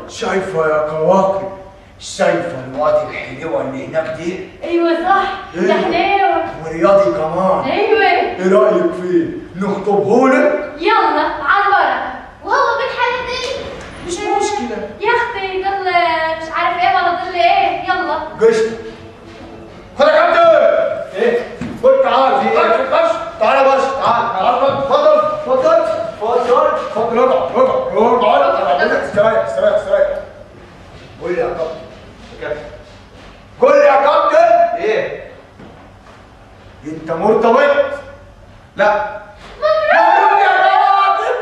شايفة يا كواكب شايفة الواد الحلوة اللي هناك دي ايوه صح ده حلاوه ورياضي كمان ايوه ايه رأيك فيه؟ نخطبهولك؟ يلا على البركه وهو بالحالة دي مش مشكلة يا اختي ضل مش عارف ايه ولا ضل ايه يلا قشطة خد يا كابتن ايه؟ خد تعال في ايه؟ خش تعال يا باشا تعال تعال اتفضل اتفضل اتفضل اتفضل اقعد اقعد اقعد اقعد انا عايزك استريح استريح استريح قول لي يا كابتن قول لي يا كابتن ايه انت مرتبط؟ لا مبروك يا كابتن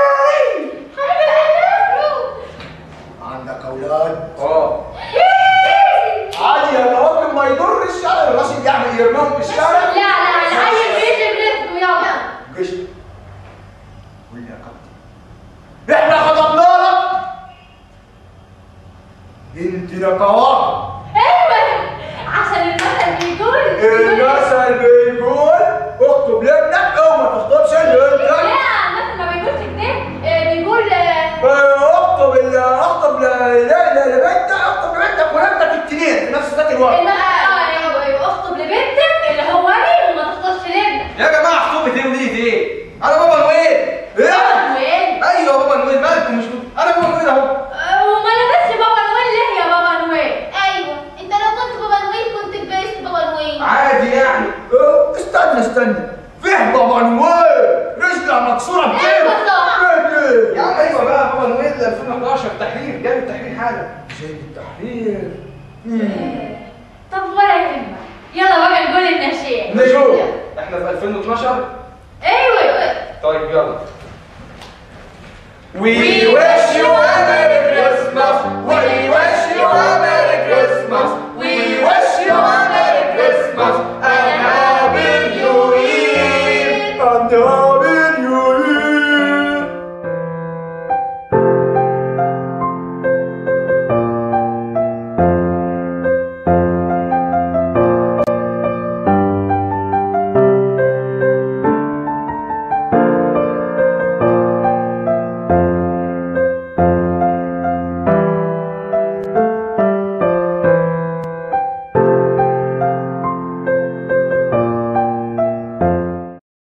عندك اولاد؟ اه عادي يا كابتن ما يضرش يعني الراشد يعمل يرميهم في الشارع لا لا العيل بيجي برزقه يلا قشطة قول لي يا كابتن احنا خطبناها بنتنا كواكب ايوه عشان المثل بيقول المثل بيقول اخطب لابنك او ما تخطبش لابنك لا المثل ما بيقولش كده آه، بيقول آه، اه، اخطب ال- اخطب ل- لا لا لبنتك اخطب لبنتك ولابنك التنين في نفس ذات الوقت المثل اه ايوه ايوه اخطب لبنتك اللي هو انا وما تخطبش لابنك يا جماعه خطوبه ايه ودي ايه انا بابا نويل ايه وين ايوه بابا نويل مالكم مش انا بابا نويل اهو آه، وما لبسش بابا نويل ليه يا بابا نويل ايوه انت لو كنت بابا نويل كنت لبست بابا نويل عادي يعني اه، استنى استنى فيه بابا نويل رجله مكسوره بكده ايوه صح. يا عم ايوه بقى بابا نويل 2011 تحرير جاي التحرير حالا جاي التحرير طب ولا يهمك يلا بقى نقول النشيد نشوف احنا في 2012 ايوه طيب يلا We wish you a Merry Christmas